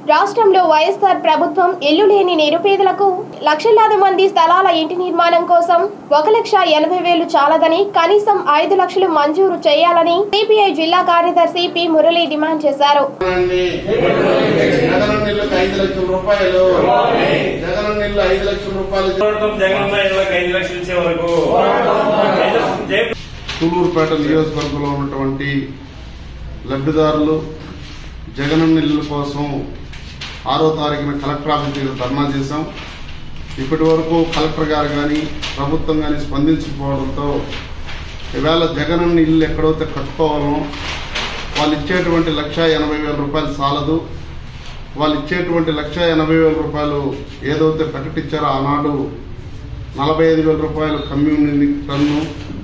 రాష్ట్రంలో వైఎస్ఆర్ ప్రభుత్వం ఇల్లు లేని నిరుపేదలకు లక్షలాది మంది స్థలాల ఇంటి నిర్మాణం కోసం ఒక లక్ష ఎనభై వేలు చాలదని కనీసం ఐదు లక్షలు మంజూరు చేయాలని సిపిఐ జిల్లా కార్యదర్శి పి మురళి డిమాండ్ చేశారు అండి. జగన్ నీళ్ళకి ఐదు లక్షల రూపాయలు జగన్ నీళ్ళు ఐదు లక్షల రూపాయలు ప్రభుత్వం జగనన్న ఇళ్ళకి ఐదు లక్షలు ఇచ్చే వరకు జై సూలూరుపేట నియోజకవర్గంలో ఉన్నటువంటి లబ్ధిదారులు జగనన్న ఇల్లుల కోసం ఆరో తారీఖున కలెక్టర్ ఆఫీస్ దగ్గర ధర్నా చేశాం ఇప్పటి వరకు కలెక్టర్ గారు కానీ ప్రభుత్వం కానీ స్పందించకపోవడంతో ఈవేళ జగనన్న ఇల్లు ఎక్కడైతే కట్టుకోవాలో వాళ్ళు ఇచ్చేటువంటి లక్ష ఎనభై వేల రూపాయలు చాలదు వాళ్ళు ఇచ్చేటువంటి లక్ష ఎనభై వేల రూపాయలు ఏదైతే ప్రకటించారో ఆనాడు నలభై ఐదు వేల రూపాయలు కమ్మి ఉండింది టన్ను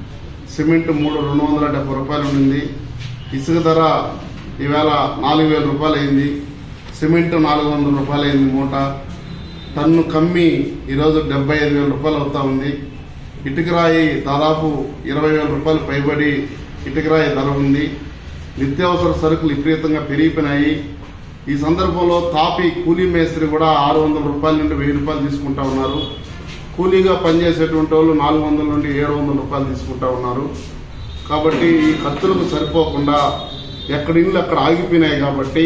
సిమెంట్ మూడు రెండు వందల డెబ్బై రూపాయలు ఉండింది ఇసుక ధర ఈవేళ నాలుగు వేల రూపాయలు అయింది సిమెంట్ నాలుగు వందల రూపాయలు అయింది మూట టన్ను కమ్మి ఈరోజు డెబ్బై ఐదు వేల రూపాయలు అవుతా ఉంది ఇటుకరాయి దాదాపు ఇరవై వేల రూపాయలు పైబడి ఇటుకరాయి ధర ఉంది నిత్యావసర సరుకులు విపరీతంగా పెరిగిపోయినాయి ఈ సందర్భంలో తాపి కూలీ మేస్త్రి కూడా ఆరు వందల రూపాయల నుండి వెయ్యి రూపాయలు తీసుకుంటా ఉన్నారు కూలీగా పనిచేసేటువంటి వాళ్ళు నాలుగు వందల నుండి ఏడు వందల రూపాయలు తీసుకుంటా ఉన్నారు కాబట్టి ఈ ఖర్చులకు సరిపోకుండా ఎక్కడ ఇల్లు అక్కడ ఆగిపోయినాయి కాబట్టి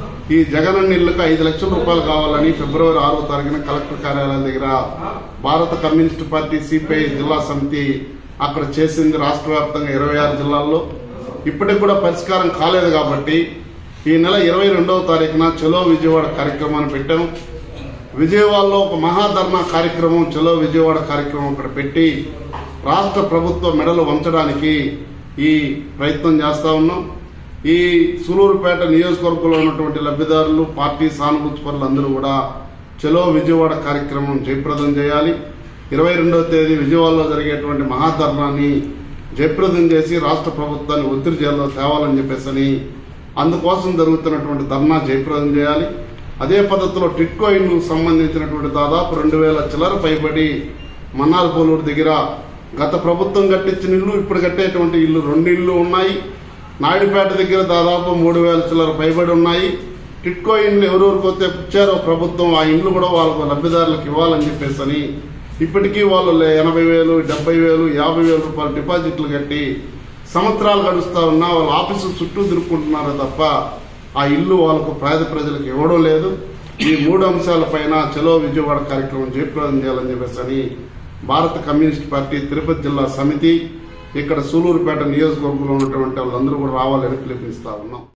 ఈ జగనన్న ఇళ్లకు ఐదు లక్షల రూపాయలు కావాలని ఫిబ్రవరి ఆరో తారీఖున కలెక్టర్ కార్యాలయం దగ్గర భారత కమ్యూనిస్ట్ పార్టీ సిపిఐ జిల్లా సమితి అక్కడ చేసింది రాష్ట్ర వ్యాప్తంగా ఇరవై ఆరు జిల్లాల్లో ఇప్పటికి కూడా పరిష్కారం కాలేదు కాబట్టి ఈ నెల ఇరవై రెండవ తారీఖున చలో విజయవాడ కార్యక్రమాన్ని పెట్టాం విజయవాడలో ఒక మహాధర్నా కార్యక్రమం చలో విజయవాడ కార్యక్రమం అక్కడ పెట్టి రాష్ట్ర ప్రభుత్వ మెడలు వంచడానికి ఈ ప్రయత్నం చేస్తా ఉన్నాం ఈ సూలూరుపేట నియోజకవర్గంలో ఉన్నటువంటి లబ్ధిదారులు పార్టీ సానుభూతి పరులు అందరూ కూడా చలో విజయవాడ కార్యక్రమం జయప్రదం చేయాలి ఇరవై రెండవ తేదీ విజయవాడలో జరిగేటువంటి మహాధర్నాన్ని జయప్రదం చేసి రాష్ట్ర ప్రభుత్వాన్ని ఒత్తిడి చేయాలో తేవాలని చెప్పేసి అందుకోసం జరుగుతున్నటువంటి ధర్నా జయప్రదం చేయాలి అదే పద్ధతిలో టిట్కో ఇండ్లకు సంబంధించినటువంటి దాదాపు రెండు వేల చిల్లర పైబడి మన్నార్ పోలూరు దగ్గర గత ప్రభుత్వం కట్టించిన ఇల్లు ఇప్పుడు కట్టేటువంటి ఇల్లు రెండు ఇల్లు ఉన్నాయి నాయుడుపేట దగ్గర దాదాపు మూడు వేల చిల్లర పైబడి ఉన్నాయి టిట్కో ఇండ్లు ఎవరెవరికైతే ఇచ్చారో ప్రభుత్వం ఆ ఇండ్లు కూడా వాళ్ళకు లబ్ధిదారులకు ఇవ్వాలని చెప్పేసి అని ఇప్పటికీ వాళ్ళు లే- ఎనభై వేలు డెబ్బై వేలు యాభై వేల రూపాయలు డిపాజిట్లు కట్టి సంవత్సరాలు గడుస్తా ఉన్నా వాళ్ళ ఆఫీసు చుట్టూ తిరుక్కుంటున్నారు తప్ప ఆ ఇల్లు వాళ్ళకు పేద ప్రజలకు ఇవ్వడం లేదు ఈ మూడు అంశాలపైన చలో విజయవాడ కార్యక్రమం జయప్రదం చేయాలని చెప్పేసి అని భారత కమ్యూనిస్ట్ పార్టీ తిరుపతి జిల్లా సమితి ఇక్కడ సూలూరుపేట నియోజకవర్గంలో ఉన్నటువంటి వాళ్ళందరూ కూడా రావాలని పిలుపునిస్తా ఉన్నాం